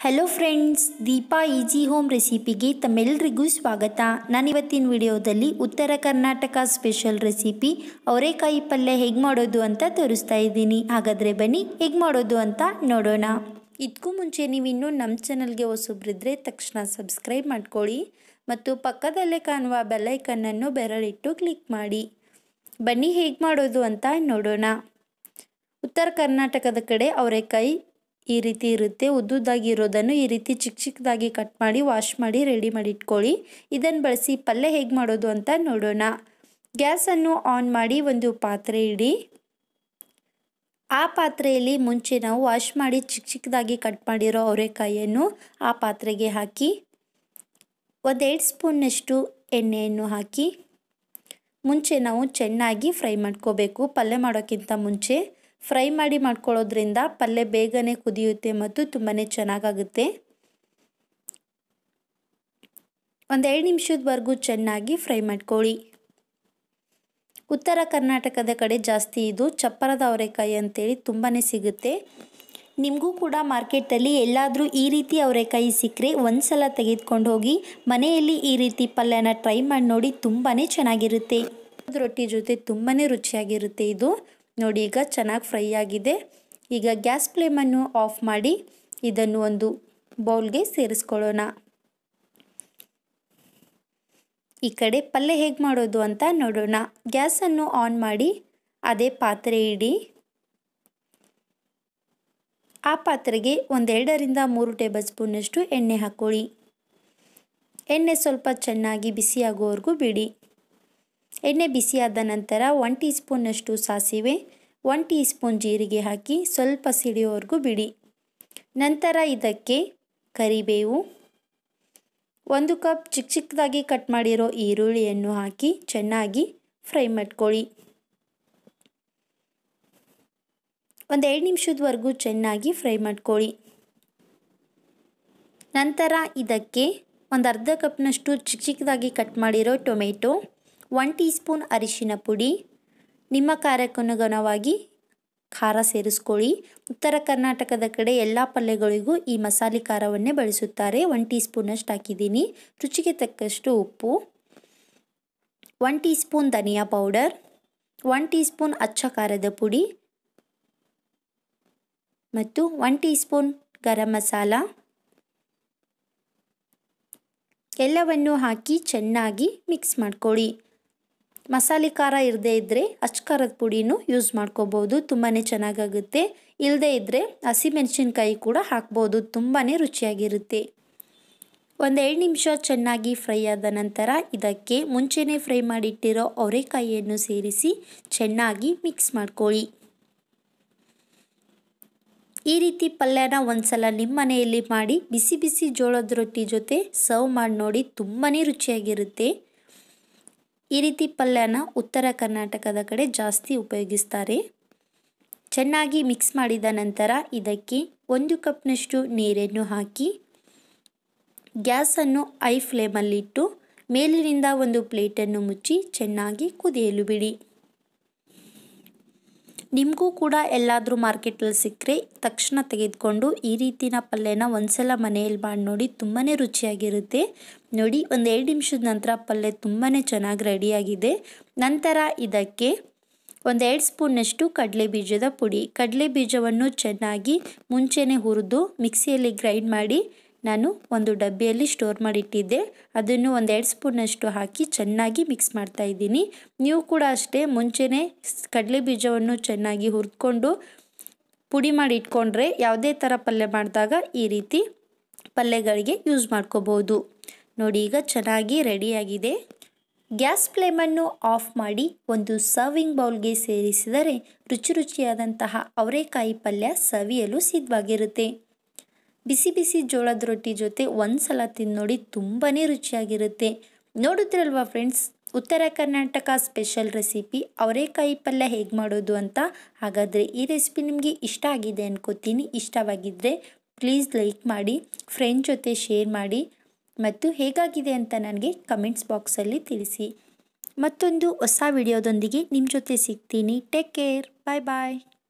hello friends Deepa easy home ರೆಸಿಪಿಗೆ ತಮ್ಮೆಲ್ಲರಿಗೂ ಸ್ವಾಗತ ನಾನಿವತ್ತಿನ ವಿಡಿಯೋದಲ್ಲಿ ಉತ್ತರ ಕರ್ನಾಟಕ ಸ್ಪೆಷಲ್ ರೆಸಿಪಿ ಅವರೆಕಾಯಿ ಪಲ್ಯ ಹೇಗೆ ಮಾಡೋದು ಅಂತ ತೋರಿಸ್ತಾ ಇದ್ದೀನಿ ಹಾಗಾದರೆ ಬನ್ನಿ ಹೇಗೆ ಮಾಡೋದು ಅಂತ ನೋಡೋಣ ಇದಕ್ಕೂ ಮುಂಚೆ ನೀವು ಇನ್ನೂ ನಮ್ಮ ಚಾನಲ್ಗೆ ಹೊಸಬ್ರಿದ್ರೆ ತಕ್ಷಣ ಸಬ್ಸ್ಕ್ರೈಬ್ ಮಾಡ್ಕೊಳ್ಳಿ ಮತ್ತು ಪಕ್ಕದಲ್ಲೇ ಕಾಣುವ ಬೆಲ್ಲೈಕನ್ನನ್ನು ಬೆರಳಿಟ್ಟು ಕ್ಲಿಕ್ ಮಾಡಿ ಬನ್ನಿ ಹೇಗೆ ಮಾಡೋದು ಅಂತ ನೋಡೋಣ ಉತ್ತರ ಕರ್ನಾಟಕದ ಕಡೆ ಅವರೆಕಾಯಿ ಈ ರೀತಿ ಇರುತ್ತೆ ಉದ್ದುದ್ದಾಗಿ ಇರೋದನ್ನು ಈ ರೀತಿ ಚಿಕ್ಕ ಚಿಕ್ಕದಾಗಿ ಕಟ್ ಮಾಡಿ ವಾಶ್ ಮಾಡಿ ರೆಡಿ ಮಾಡಿ ಇಟ್ಕೊಳ್ಳಿ ಇದನ್ನು ಬಳಸಿ ಪಲ್ಯ ಹೇಗೆ ಮಾಡೋದು ಅಂತ ನೋಡೋಣ ಗ್ಯಾಸನ್ನು ಆನ್ ಮಾಡಿ ಒಂದು ಪಾತ್ರೆ ಇಡಿ ಆ ಪಾತ್ರೆಯಲ್ಲಿ ಮುಂಚೆ ನಾವು ವಾಶ್ ಮಾಡಿ ಚಿಕ್ಕ ಚಿಕ್ಕದಾಗಿ ಕಟ್ ಮಾಡಿರೋ ಅವರೆಕಾಯಿಯನ್ನು ಆ ಪಾತ್ರೆಗೆ ಹಾಕಿ ಒಂದೆರಡು ಸ್ಪೂನ್ನಷ್ಟು ಎಣ್ಣೆಯನ್ನು ಹಾಕಿ ಮುಂಚೆ ನಾವು ಚೆನ್ನಾಗಿ ಫ್ರೈ ಮಾಡ್ಕೋಬೇಕು ಪಲ್ಯ ಮಾಡೋಕ್ಕಿಂತ ಮುಂಚೆ ಫ್ರೈ ಮಾಡಿ ಮಾಡ್ಕೊಳ್ಳೋದ್ರಿಂದ ಪಲ್ಯ ಬೇಗನೆ ಕುದಿಯುತ್ತೆ ಮತ್ತು ತುಂಬಾ ಚೆನ್ನಾಗಾಗುತ್ತೆ ಒಂದೆರಡು ನಿಮಿಷದವರೆಗೂ ಚೆನ್ನಾಗಿ ಫ್ರೈ ಮಾಡ್ಕೊಳ್ಳಿ ಉತ್ತರ ಕರ್ನಾಟಕದ ಕಡೆ ಜಾಸ್ತಿ ಇದು ಚಪ್ಪರದ ಅವರೆಕಾಯಿ ಅಂತೇಳಿ ತುಂಬಾ ಸಿಗುತ್ತೆ ನಿಮಗೂ ಕೂಡ ಮಾರ್ಕೆಟಲ್ಲಿ ಎಲ್ಲಾದರೂ ಈ ರೀತಿ ಅವರೆಕಾಯಿ ಸಿಕ್ಕರೆ ಒಂದು ಸಲ ತೆಗೆದುಕೊಂಡು ಹೋಗಿ ಮನೆಯಲ್ಲಿ ಈ ರೀತಿ ಪಲ್ಯನ ಟ್ರೈ ಮಾಡಿ ನೋಡಿ ತುಂಬಾ ಚೆನ್ನಾಗಿರುತ್ತೆ ರೊಟ್ಟಿ ಜೊತೆ ತುಂಬಾ ರುಚಿಯಾಗಿರುತ್ತೆ ಇದು ನೋಡಿ ಈಗ ಚೆನ್ನಾಗಿ ಫ್ರೈ ಆಗಿದೆ ಈಗ ಗ್ಯಾಸ್ ಫ್ಲೇಮನ್ನು ಆಫ್ ಮಾಡಿ ಇದನ್ನು ಒಂದು ಬೌಲ್ಗೆ ಸೇರಿಸ್ಕೊಳ್ಳೋಣ ಈ ಕಡೆ ಪಲ್ಯ ಹೇಗೆ ಮಾಡೋದು ಅಂತ ನೋಡೋಣ ಗ್ಯಾಸನ್ನು ಆನ್ ಮಾಡಿ ಅದೇ ಪಾತ್ರೆ ಇಡಿ ಆ ಪಾತ್ರೆಗೆ ಒಂದೆರಡರಿಂದ ಮೂರು ಟೇಬಲ್ ಸ್ಪೂನಷ್ಟು ಎಣ್ಣೆ ಹಾಕ್ಕೊಳ್ಳಿ ಎಣ್ಣೆ ಸ್ವಲ್ಪ ಚೆನ್ನಾಗಿ ಬಿಸಿಯಾಗುವವರೆಗೂ ಬಿಡಿ ಎಣ್ಣೆ ಬಿಸಿಯಾದ ನಂತರ ಒನ್ ಟೀ ಸ್ಪೂನಷ್ಟು ಸಾಸಿವೆ ಒನ್ ಟೀ ಸ್ಪೂನ್ ಜೀರಿಗೆ ಹಾಕಿ ಸ್ವಲ್ಪ ಸಿಡಿಯೋವರೆಗೂ ಬಿಡಿ ನಂತರ ಇದಕ್ಕೆ ಕರಿಬೇವು ಒಂದು ಕಪ್ ಚಿಕ್ಕ ಚಿಕ್ಕದಾಗಿ ಕಟ್ ಮಾಡಿರೋ ಈರುಳ್ಳಿಯನ್ನು ಹಾಕಿ ಚೆನ್ನಾಗಿ ಫ್ರೈ ಮಾಡ್ಕೊಳ್ಳಿ ಒಂದು ಎರಡು ನಿಮಿಷದವರೆಗೂ ಚೆನ್ನಾಗಿ ಫ್ರೈ ಮಾಡ್ಕೊಳ್ಳಿ ನಂತರ ಇದಕ್ಕೆ ಒಂದು ಅರ್ಧ ಕಪ್ನಷ್ಟು ಚಿಕ್ಕ ಚಿಕ್ಕದಾಗಿ ಕಟ್ ಮಾಡಿರೋ ಟೊಮೆಟೊ ಒನ್ ಟೀ ಸ್ಪೂನ್ ಅರಿಶಿನ ಪುಡಿ ನಿಮ್ಮ ಖಾರಕ್ಕನುಗುಣವಾಗಿ ಖಾರ ಸೇರಿಸ್ಕೊಳ್ಳಿ ಉತ್ತರ ಕರ್ನಾಟಕದ ಕಡೆ ಎಲ್ಲ ಪಲ್ಯಗಳಿಗೂ ಈ ಮಸಾಲೆ ಖಾರವನ್ನೇ ಬಳಸುತ್ತಾರೆ ಒನ್ ಟೀ ಸ್ಪೂನಷ್ಟು ಹಾಕಿದ್ದೀನಿ ರುಚಿಗೆ ತಕ್ಕಷ್ಟು ಉಪ್ಪು ಒನ್ ಟೀ ಸ್ಪೂನ್ ಧನಿಯಾ ಪೌಡರ್ ಒನ್ ಟೀ ಸ್ಪೂನ್ ಅಚ್ಚ ಖಾರದ ಪುಡಿ ಮತ್ತು one teaspoon garam masala ಎಲ್ಲವನ್ನು ಹಾಕಿ ಚೆನ್ನಾಗಿ ಮಿಕ್ಸ್ ಮಾಡ್ಕೊಳ್ಳಿ ಮಸಾಲೆ ಖಾರ ಇರದೇ ಇದ್ದರೆ ಅಚ್ಕಾರದ ಪುಡಿನೂ ಯೂಸ್ ಮಾಡ್ಕೋಬೋದು ತುಂಬಾ ಚೆನ್ನಾಗಾಗುತ್ತೆ ಇಲ್ಲದೇ ಇದ್ದರೆ ಹಸಿಮೆಣಸಿನ್ಕಾಯಿ ಕೂಡ ಹಾಕ್ಬೋದು ತುಂಬಾ ರುಚಿಯಾಗಿರುತ್ತೆ ಒಂದೆರಡು ನಿಮಿಷ ಚೆನ್ನಾಗಿ ಫ್ರೈ ಆದ ನಂತರ ಇದಕ್ಕೆ ಮುಂಚೆನೇ ಫ್ರೈ ಮಾಡಿಟ್ಟಿರೋ ಅವರೆಕಾಯಿಯನ್ನು ಸೇರಿಸಿ ಚೆನ್ನಾಗಿ ಮಿಕ್ಸ್ ಮಾಡ್ಕೊಳ್ಳಿ ಈ ರೀತಿ ಪಲ್ಯನ ಒಂದ್ಸಲ ನಿಮ್ಮ ಮನೆಯಲ್ಲಿ ಮಾಡಿ ಬಿಸಿ ಬಿಸಿ ಜೋಳದ ರೊಟ್ಟಿ ಜೊತೆ ಸರ್ವ್ ಮಾಡಿ ನೋಡಿ ತುಂಬಾ ರುಚಿಯಾಗಿರುತ್ತೆ ಈ ರೀತಿ ಪಲ್ಯನ ಉತ್ತರ ಕರ್ನಾಟಕದ ಕಡೆ ಜಾಸ್ತಿ ಉಪಯೋಗಿಸ್ತಾರೆ ಚೆನ್ನಾಗಿ ಮಿಕ್ಸ್ ಮಾಡಿದ ನಂತರ ಇದಕ್ಕೆ ಒಂದು ಕಪ್ನಷ್ಟು ನೀರನ್ನು ಹಾಕಿ ಗ್ಯಾಸನ್ನು ಐ ಫ್ಲೇಮಲ್ಲಿಟ್ಟು ಮೇಲಿನಿಂದ ಒಂದು ಪ್ಲೇಟನ್ನು ಮುಚ್ಚಿ ಚೆನ್ನಾಗಿ ಕುದಿಯಲು ಬಿಡಿ ನಿಮಗೂ ಕೂಡ ಎಲ್ಲಾದರೂ ಮಾರ್ಕೆಟಲ್ಲಿ ಸಿಕ್ಕರೆ ತಕ್ಷಣ ತೆಗೆದುಕೊಂಡು ಈ ರೀತಿನ ಪಲ್ಯನ ಒಂದ್ಸಲ ಮನೆಯಲ್ಲಿ ಮಾಡಿ ನೋಡಿ ತುಂಬಾ ರುಚಿಯಾಗಿರುತ್ತೆ ನೋಡಿ ಒಂದು ಎರಡು ನಿಮಿಷದ ನಂತರ ಪಲ್ಯ ತುಂಬಾ ಚೆನ್ನಾಗಿ ರೆಡಿಯಾಗಿದೆ ನಂತರ ಇದಕ್ಕೆ ಒಂದೆರಡು ಸ್ಪೂನ್ನಷ್ಟು ಕಡಲೆ ಬೀಜದ ಪುಡಿ ಕಡಲೆ ಬೀಜವನ್ನು ಚೆನ್ನಾಗಿ ಮುಂಚೆನೇ ಹುರಿದು ಮಿಕ್ಸಿಯಲ್ಲಿ ಗ್ರೈಂಡ್ ಮಾಡಿ ನಾನು ಒಂದು ಡಬ್ಬಿಯಲ್ಲಿ ಸ್ಟೋರ್ ಮಾಡಿಟ್ಟಿದ್ದೆ ಅದನ್ನು ಒಂದೆರಡು ಸ್ಪೂನಷ್ಟು ಹಾಕಿ ಚೆನ್ನಾಗಿ ಮಿಕ್ಸ್ ಮಾಡ್ತಾ ಇದ್ದೀನಿ ನೀವು ಕೂಡ ಅಷ್ಟೇ ಮುಂಚೆನೇ ಕಡಲೆ ಬೀಜವನ್ನು ಚೆನ್ನಾಗಿ ಹುರಿದ್ಕೊಂಡು ಪುಡಿ ಮಾಡಿ ಇಟ್ಕೊಂಡ್ರೆ ಯಾವುದೇ ಥರ ಪಲ್ಯ ಮಾಡಿದಾಗ ಈ ರೀತಿ ಪಲ್ಯಗಳಿಗೆ ಯೂಸ್ ಮಾಡ್ಕೋಬೋದು ನೋಡಿ ಈಗ ಚೆನ್ನಾಗಿ ರೆಡಿಯಾಗಿದೆ ಗ್ಯಾಸ್ ಫ್ಲೇಮನ್ನು ಆಫ್ ಮಾಡಿ ಒಂದು ಸರ್ವಿಂಗ್ ಬೌಲ್ಗೆ ಸೇರಿಸಿದರೆ ರುಚಿ ರುಚಿಯಾದಂತಹ ಅವರೆಕಾಯಿ ಪಲ್ಯ ಸವಿಯಲು ಸಿದ್ಧವಾಗಿರುತ್ತೆ ಬಿಸಿ ಬಿಸಿ ಜೋಳದ ರೊಟ್ಟಿ ಜೊತೆ ಒಂದು ಸಲ ತಿಂದು ನೋಡಿ ತುಂಬಾ ರುಚಿಯಾಗಿರುತ್ತೆ ನೋಡಿದ್ರಲ್ವಾ ಫ್ರೆಂಡ್ಸ್ ಉತ್ತರ ಕರ್ನಾಟಕ ಸ್ಪೆಷಲ್ ರೆಸಿಪಿ ಅವರೆಕಾಯಿ ಪಲ್ಯ ಹೇಗೆ ಮಾಡೋದು ಅಂತ ಹಾಗಾದರೆ ಈ ರೆಸಿಪಿ ನಿಮಗೆ ಇಷ್ಟ ಆಗಿದೆ ಅನ್ಕೋತೀನಿ ಇಷ್ಟವಾಗಿದ್ದರೆ ಪ್ಲೀಸ್ ಲೈಕ್ ಮಾಡಿ ಫ್ರೆಂಡ್ ಜೊತೆ ಶೇರ್ ಮಾಡಿ ಮತ್ತು ಹೇಗಾಗಿದೆ ಅಂತ ನನಗೆ ಕಮೆಂಟ್ಸ್ ಬಾಕ್ಸಲ್ಲಿ ತಿಳಿಸಿ ಮತ್ತೊಂದು ಹೊಸ ವಿಡಿಯೋದೊಂದಿಗೆ ನಿಮ್ಮ ಜೊತೆ ಸಿಗ್ತೀನಿ ಟೇಕ್ ಕೇರ್ ಬಾಯ್ ಬಾಯ್